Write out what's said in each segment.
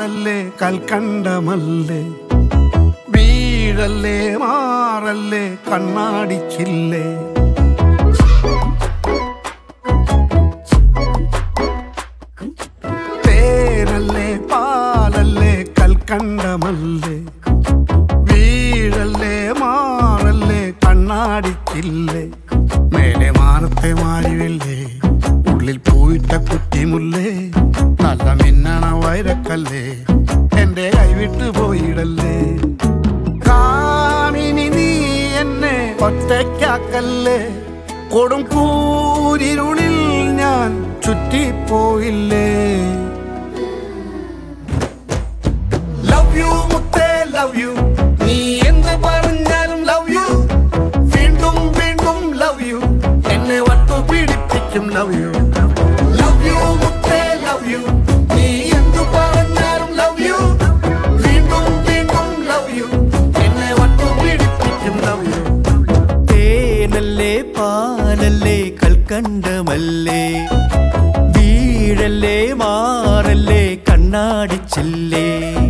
പാലല്ലേ കൽക്കണ്ടമല്ലേ വീഴല്ലേ മാറല്ലേ കണ്ണാടിച്ചില്ലേ തേനല്ലേ പാലല്ലേ കൽക്കണ്ടമല്ലേ വീഴല്ലേ മാറല്ലേ കണ്ണാടിച്ചില്ലേ മേലെ മാനത്തെ മാരിവില്ലേ ഉള്ളിൽ പോയിട്ട കുറ്റിമുല്ലേ നല്ല മിന്നണ വൈരക്കല്ലേ എന്റെ കൈവിട്ട് പോയിടല്ലേ കാമിനി നീ എന്നെ ഒറ്റയ്ക്കാക്കല്ലേ കൊടും കൂരിരുളിൽ ഞാൻ ചുറ്റിപ്പോയില്ലേ ലവ് യു മുത്തേ ലവ് യു നീ എന്ത് പറഞ്ഞാലും ലവ് യു വീണ്ടും വീണ്ടും ലവ് യു എന്നെ വട്ടു പീഡിപ്പിക്കും ലവ് യു ലവ് യു മുത്തേ ലവ് യു നീ എന്ത് പറഞ്ഞാലും ലവ് യു വീണ്ടും വീണ്ടും ലവ് യു എന്നെ വട്ടു പീഡിപ്പിക്കും ലവ് യു തേനല്ലേ പാലല്ലേ കൽക്കണ്ടമല്ലേ വീഴല്ലേ മാറല്ലേ കണ്ണാടിച്ചില്ലേ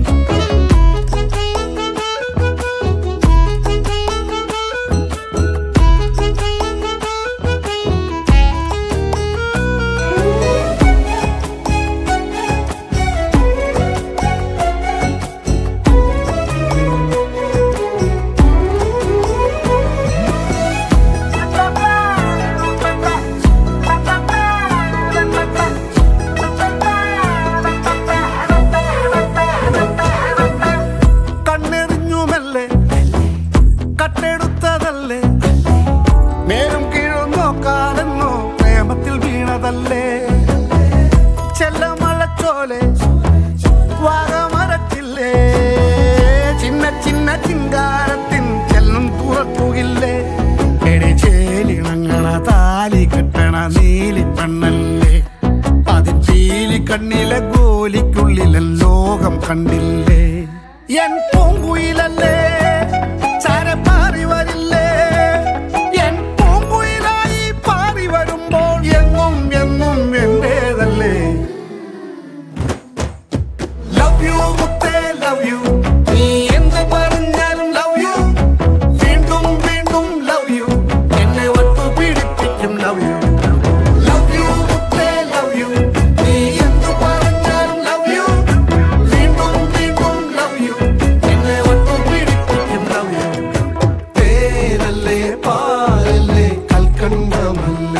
കണ്ണെറിഞ്ഞുമല്ലേ കട്ടെടുത്തതല്ലേ നേരും കീഴും നോക്കാനെന്നോ പ്രേമത്തിൽ വീണതല്ലേ ചെല്ലമഴച്ചോലെ വാഗമരച്ചില്ലേ ചിന്ന ചിന്ന ചിങ്കാരത്തിൻ ചെല്ലും തുറക്കുകില്ലേ എടി ചേലിണങ്ങണ താലി കെട്ടണ നീലി പെണ്ണല്ലേ അതിൻ ചീലി കണ്ണിലെ ഗോലിക്കുള്ളിലെ ലോകം കണ്ടില്ലേ എൻ പൂങ്കുയിലല്ലേ ചാര പാറി വരില്ലേ എൻ പൂങ്കുയിലായി പാറി വരുമ്പോൾ എങ്ങും എങ്ങും എന്റേതല്ലേ ലവ് യു മുത്തേ ലവ് യു നീ എന്ത് പറഞ്ഞാലും ലവ് യു വീണ്ടും വീണ്ടും ലവ് യു എന്നെ ഒത്തു പീഡിപ്പിക്കും ലവ് യു ലവ് യു മുത്തേ ലവ് യു നീ എന്ത് പറഞ്ഞാലും ലവ് യു വീണ്ടും വീണ്ടും ലവ് യു എന്നെ ഒത്തു പീഡിപ്പിക്കും ലവ് യു തേനല്ലേ പാലല്ലേ കൽക്കണ്ടമല്ലേ